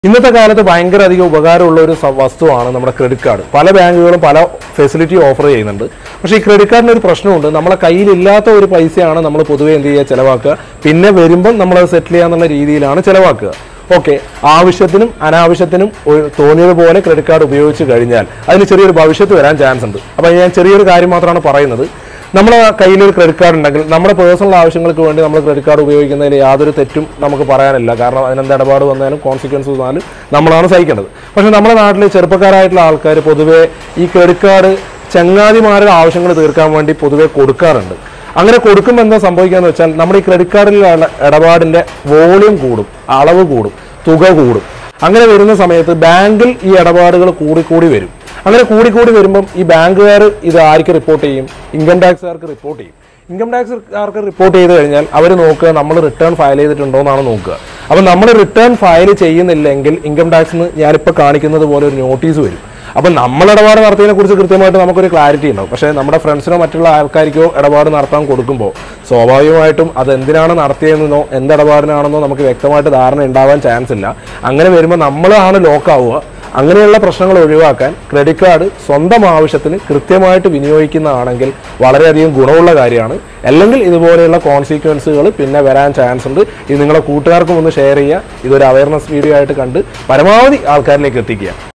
ഇന്നത്തെ കാലത്ത് ഭയങ്കര അധികം ഉപകാരമുള്ള ഒരു സ- വസ്തുവാണ് നമ്മുടെ ക്രെഡിറ്റ് കാർഡ് പല ബാങ്കുകളും പല ഫെസിലിറ്റി ഓഫർ ചെയ്യുന്നുണ്ട് പക്ഷേ ഈ ക്രെഡിറ്റ് കാർഡിന് ഒരു പ്രശ്നമുണ്ട് നമ്മളെ കയ്യിലില്ലാത്ത ഒരു പൈസയാണ് നമ്മൾ പൊതുവേ എന്ത് ചെയ്യുക ചിലവാക്കുക പിന്നെ വരുമ്പം നമ്മളത് സെറ്റിൽ ചെയ്യാന്നുള്ള രീതിയിലാണ് ചിലവാക്കുക ഓക്കെ ആവശ്യത്തിനും അനാവശ്യത്തിനും ഒരു തോന്നിയതുപോലെ ക്രെഡിറ്റ് കാർഡ് ഉപയോഗിച്ച് കഴിഞ്ഞാൽ അതിന് ചെറിയൊരു ഭവിഷ്യത്ത് വരാൻ ചാൻസ് ഉണ്ട് അപ്പോൾ ഞാൻ ചെറിയൊരു കാര്യം മാത്രമാണ് പറയുന്നത് നമ്മുടെ കയ്യിൽ ഒരു ക്രെഡിറ്റ് കാർഡ് ഉണ്ടെങ്കിൽ നമ്മുടെ പേഴ്സണൽ ആവശ്യങ്ങൾക്ക് വേണ്ടി നമ്മൾ ക്രെഡിറ്റ് കാർഡ് ഉപയോഗിക്കുന്നതിൽ യാതൊരു തെറ്റും നമുക്ക് പറയാനില്ല കാരണം അതിനെന്ത് ഇടപാട് വന്നാലും കോൺസിക്വൻസ് വന്നാലും നമ്മളാണ് സഹിക്കേണ്ടത് പക്ഷേ നമ്മുടെ നാട്ടിൽ ചെറുപ്പക്കാരായിട്ടുള്ള ആൾക്കാർ പൊതുവേ ഈ ക്രെഡിറ്റ് കാർഡ് ചങ്ങാതിമാരുടെ ആവശ്യങ്ങൾ തീർക്കാൻ വേണ്ടി പൊതുവേ കൊടുക്കാറുണ്ട് അങ്ങനെ കൊടുക്കുമ്പോൾ എന്താ സംഭവിക്കാന്ന് വെച്ചാൽ നമ്മുടെ ഈ ക്രെഡിറ്റ് കാർഡിലുള്ള ഇടപാടിന്റെ വോളിയം കൂടും അളവ് കൂടും തുക കൂടും അങ്ങനെ വരുന്ന സമയത്ത് ബാങ്കിൽ ഈ ഇടപാടുകൾ കൂടിക്കൂടി വരും അങ്ങനെ കൂടിക്കൂടി വരുമ്പം ഈ ബാങ്കുകാർ ഇത് ആർക്ക് റിപ്പോർട്ട് ചെയ്യും ഇൻകം ടാക്സുകാർക്ക് റിപ്പോർട്ട് ചെയ്യും ഇൻകം ടാക്സുകാർക്ക് റിപ്പോർട്ട് ചെയ്ത് കഴിഞ്ഞാൽ അവർ നോക്കുക നമ്മൾ റിട്ടേൺ ഫയൽ ചെയ്തിട്ടുണ്ടോ എന്നാണ് നോക്കുക അപ്പം നമ്മൾ റിട്ടേൺ ഫയൽ ചെയ്യുന്നില്ലെങ്കിൽ ഇൻകം ടാക്സിന് ഞാനിപ്പോൾ കാണിക്കുന്നത് പോലെ ഒരു നോട്ടീസ് വരും അപ്പം നമ്മൾ ഇടപാട് നടത്തിയതിനെ കുറിച്ച് കൃത്യമായിട്ട് നമുക്കൊരു ക്ലാരിറ്റി ഉണ്ടാവും പക്ഷേ നമ്മുടെ ഫ്രണ്ട്സിനോ മറ്റുള്ള ആൾക്കാർക്കോ ഇടപാട് നടത്താൻ കൊടുക്കുമ്പോൾ സ്വാഭാവികമായിട്ടും അത് എന്തിനാണ് നടത്തിയതെന്നോ എന്ത് ഇടപാടിനാണെന്നോ നമുക്ക് വ്യക്തമായിട്ട് ധാരണ ഉണ്ടാവാൻ ചാൻസ് ഇല്ല അങ്ങനെ വരുമ്പോൾ നമ്മളാണ് ലോക്കാവുക അങ്ങനെയുള്ള പ്രശ്നങ്ങൾ ഒഴിവാക്കാൻ ക്രെഡിറ്റ് കാർഡ് സ്വന്തം ആവശ്യത്തിന് കൃത്യമായിട്ട് വിനിയോഗിക്കുന്നതാണെങ്കിൽ വളരെയധികം ഗുണമുള്ള കാര്യമാണ് അല്ലെങ്കിൽ ഇതുപോലെയുള്ള കോൺസിക്വൻസുകൾ പിന്നെ വരാൻ ചാൻസ് ഉണ്ട് ഇത് നിങ്ങളെ കൂട്ടുകാർക്കും ഒന്ന് ഷെയർ ചെയ്യുക ഇതൊരു അവയർനെസ് വീഡിയോ ആയിട്ട് കണ്ട് പരമാവധി ആൾക്കാരിലേക്ക് എത്തിക്കുക